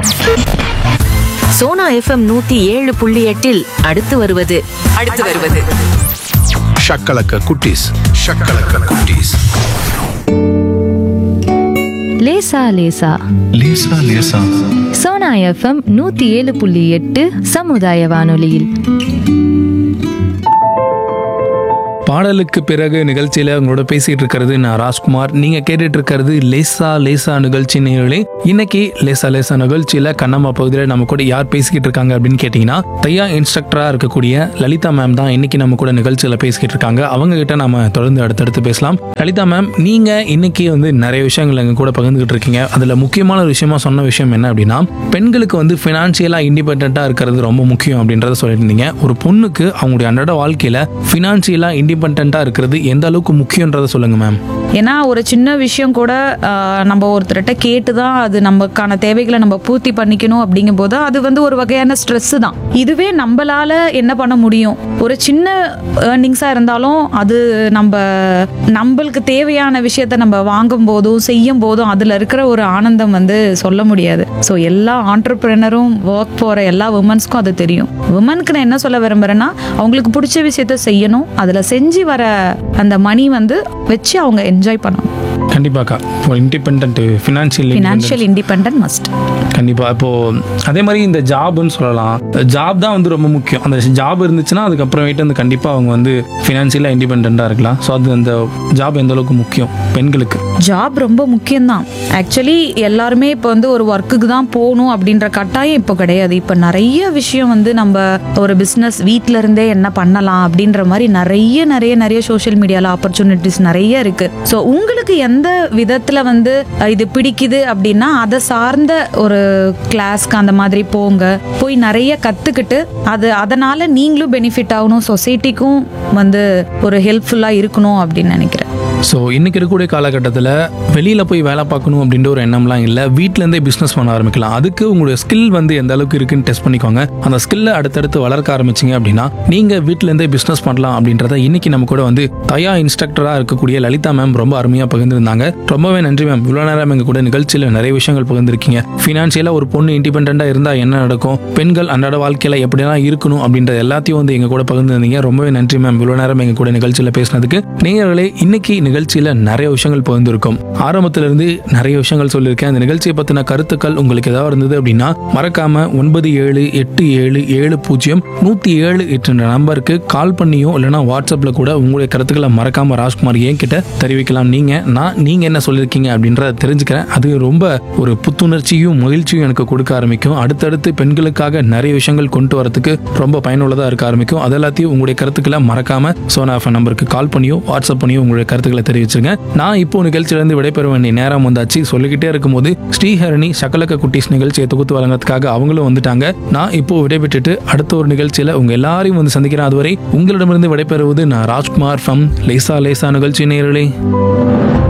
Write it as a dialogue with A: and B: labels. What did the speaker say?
A: Sona FM நூத்தி ஏழு புள்ளி எட்டில் அடுத்து வருவது
B: அடுத்து வருவது
C: ஷக்கலக்க குட்டீஸ் ஷக்கலக்க குட்டீஸ்
D: லேசா லேசா
C: லேசா லேசா
D: சோனா எஃப்எம் நூத்தி ஏழு புள்ளி எட்டு சமுதாய வானொலியில்
E: பாடலுக்கு பிறகு நிகழ்ச்சியில உங்களோட பேசிட்டு இருக்கிறது நான் ராஜ்குமார் நீங்க கேட்டுட்டு இருக்கிறது லேசா லேசா நிகழ்ச்சி நேர்களே இன்னைக்கு லேசா லேசா நிகழ்ச்சியில கண்ணம்மா பகுதியில் நம்ம கூட யார் பேசிக்கிட்டு இருக்காங்க அப்படின்னு கேட்டீங்கன்னா தையா இன்ஸ்ட்ரக்டரா இருக்கக்கூடிய லலிதா மேம் தான் இன்னைக்கு நம்ம கூட நிகழ்ச்சியில பேசிக்கிட்டு இருக்காங்க அவங்க கிட்ட நாம தொடர்ந்து அடுத்தடுத்து பேசலாம் லலிதா மேம் நீங்க இன்னைக்கு வந்து நிறைய விஷயங்கள் எங்க கூட பகிர்ந்துகிட்டு இருக்கீங்க அதுல முக்கியமான ஒரு விஷயமா சொன்ன விஷயம் என்ன அப்படின்னா பெண்களுக்கு வந்து ஃபினான்ஷியலா இண்டிபெண்டா இருக்கிறது ரொம்ப முக்கியம் அப்படின்றத சொல்லியிருந்தீங்க ஒரு பொண்ணுக்கு அவங்களுடைய அன்றாட வாழ்க்கையில ஃபினான்ஷியலா இண்டிபெண்டா இருக்கிறது எந்த அளவுக்கு முக்கியன்றதை சொல்லுங்க மேம்
F: ஏன்னா ஒரு சின்ன விஷயம் கூட ஆஹ், நம்ம ஒருத்தர்கிட்ட கேட்டு தான் அது நமக்கான தேவைகளை நம்ம பூர்த்தி பண்ணிக்கணும் அப்படிங்கும்போது அது வந்து ஒரு வகையான ஸ்ட்ரெஸ் தான் இதுவே நம்மளால என்ன பண்ண முடியும் ஒரு சின்ன ஏர்னிங்ஸாக இருந்தாலும் அது நம்ம நம்மளுக்கு தேவையான விஷயத்த நம்ம வாங்கும் போதும் செய்யும் போதும் அதில் இருக்கிற ஒரு ஆனந்தம் வந்து சொல்ல முடியாது ஸோ எல்லா ஆண்டர்பிரினரும் ஒர்க் போகிற எல்லா உமன்ஸ்க்கும் அது தெரியும் உமனுக்கு நான் என்ன சொல்ல விரும்புகிறேன்னா அவங்களுக்கு பிடிச்ச விஷயத்த செய்யணும் அதில் செஞ்சு வர அந்த மணி வந்து வச்சு அவங்க என்ஜாய் பண்ணணும்
E: கண்டிப்பாக்கா இப்போ independent financial
F: financial independent must
E: கண்டிப்பா இப்போ அதே மாதிரி இந்த ஜாப்னு சொல்லலாம் ஜாப் தான் வந்து ரொம்ப முக்கியம் அந்த ஜாப் இருந்துச்சுன்னா அதுக்கப்புறமேட்டு வந்து கண்டிப்பா அவங்க வந்து ஃபினான்ஷியலாக இண்டிபெண்டா இருக்கலாம் ஸோ அது அந்த ஜாப் எந்த அளவுக்கு முக்கியம் பெண்களுக்கு
F: ஜாப் ரொம்ப முக்கியம்தான் ஆக்சுவலி எல்லாருமே இப்போ வந்து ஒரு ஒர்க்குக்கு தான் போகணும் அப்படின்ற கட்டாயம் இப்போ கிடையாது இப்போ நிறைய விஷயம் வந்து நம்ம ஒரு பிஸ்னஸ் வீட்டில இருந்தே என்ன பண்ணலாம் அப்படின்ற மாதிரி நிறைய நிறைய நிறைய சோஷியல் மீடியாவில் ஆப்பர்ச்சுனிட்டிஸ் நிறைய இருக்கு ஸோ உங்களுக்கு எந்த விதத்தில் வந்து அஹ், இது பிடிக்குது அப்படின்னா அதை சார்ந்த ஒரு கிளாஸ்க்கு அந்த மாதிரி போங்க போய் நிறைய கற்றுக்கிட்டு அது அதனால நீங்களும் பெனிஃபிட் ஆகணும் சொசைட்டிக்கும் வந்து ஒரு ஹெல்ப்ஃபுல்லாக இருக்கணும் அப்படின்னு நினைக்கிறேன்
E: ஸோ இன்னைக்கு இருக்கக்கூடிய காலகட்டத்தில் வெளியில் போய் வேலை பார்க்கணும் அப்படின்ற ஒரு எண்ணம்லாம் இல்லை வீட்டிலேருந்தே பிஸ்னஸ் பண்ண ஆரம்பிக்கலாம் அதுக்கு உங்களுடைய ஸ்கில் வந்து எந்த அளவுக்கு இருக்குன்னு டெஸ்ட் பண்ணிக்கோங்க அந்த ஸ்கில்லை அடுத்தடுத்து வளர்க்க ஆரம்பிச்சிங்க அப்படின்னா நீங்கள் வீட்டிலேருந்தே பிஸ்னஸ் பண்ணலாம் அப்படின்றத இன்னைக்கு நம்ம கூட வந்து தயா இன்ஸ்ட்ரக்டராக இருக்கக்கூடிய லலிதா மேம் ரொம்ப அருமையாக பகிர்ந்திருந்தாங்க ரொம்பவே நன்றி மேம் இவ்வளோ நேரம் எங்கள் கூட நிகழ்ச்சியில் நிறைய விஷயங்கள் பகிர்ந்திருக்கீங்க ஃபினான்ஷியலாக ஒரு பொண்ணு இண்டிபெண்ட்டாக இருந்தால் என்ன நடக்கும் பெண்கள் அன்றாட வாழ்க்கையில் எப்படிலாம் இருக்கணும் அப்படின்ற எல்லாத்தையும் வந்து எங்கள் கூட பகிர்ந்திருந்தீங்க ரொம்பவே நன்றி மேம் இவ்வளோ நேரம் எங்கள் கூட நிகழ்ச்சியில் பேசினதுக்கு நேயர்களே இன்னைக்கு நிகழ்ச்சியில் நிறைய விஷயங்கள் பகிர்ந்திருக்கும் ஆரம்பத்திலிருந்து நிறைய விஷயங்கள் சொல்லியிருக்கேன் அந்த நிகழ்ச்சியை பற்றின கருத்துக்கள் உங்களுக்கு ஏதாவது இருந்தது அப்படின்னா மறக்காம ஒன்பது ஏழு எட்டு ஏழு ஏழு பூஜ்ஜியம் நூற்றி ஏழு எட்டு நம்பருக்கு கால் பண்ணியோ இல்லைனா வாட்ஸ்அப்பில் கூட உங்களுடைய கருத்துக்களை மறக்காம ராஜ்குமார் ஏன் கிட்ட தெரிவிக்கலாம் நீங்க நான் நீங்க என்ன சொல்லியிருக்கீங்க அப்படின்றத தெரிஞ்சுக்கிறேன் அது ரொம்ப ஒரு புத்துணர்ச்சியும் மகிழ்ச்சியும் எனக்கு கொடுக்க ஆரம்பிக்கும் அடுத்தடுத்து பெண்களுக்காக நிறைய விஷயங்கள் கொண்டு வரதுக்கு ரொம்ப பயனுள்ளதாக இருக்க ஆரம்பிக்கும் அது எல்லாத்தையும் உங்களுடைய கருத்துக்களை மறக்காம சோனா எஃப்எம் நம்பருக்கு கால் பண்ணியோ வாட்ஸ்அப் பண்ணியோ உங்களுடைய கருத்துக்களை தெரிவிச்சிருங்க நான் இப்போ நிகழ்ச்சியிலிருந்து விடைபெற வேண்டிய நேரம் வந்தாச்சு சொல்லிக்கிட்டே இருக்கும்போது ஸ்ரீஹரணி சகலக்க குட்டீஸ் நிகழ்ச்சியை தொகுத்து வழங்குறதுக்காக அவங்களும் வந்துட்டாங்க நான் இப்போ விடைபெற்றுட்டு அடுத்த ஒரு நிகழ்ச்சியில உங்க எல்லாரையும் வந்து சந்திக்கிறேன் அதுவரை உங்களிடமிருந்து விடைபெறுவது நான் ராஜ்குமார் ஃப்ரம் லேசா லேசா நிகழ்ச்சி நேரலே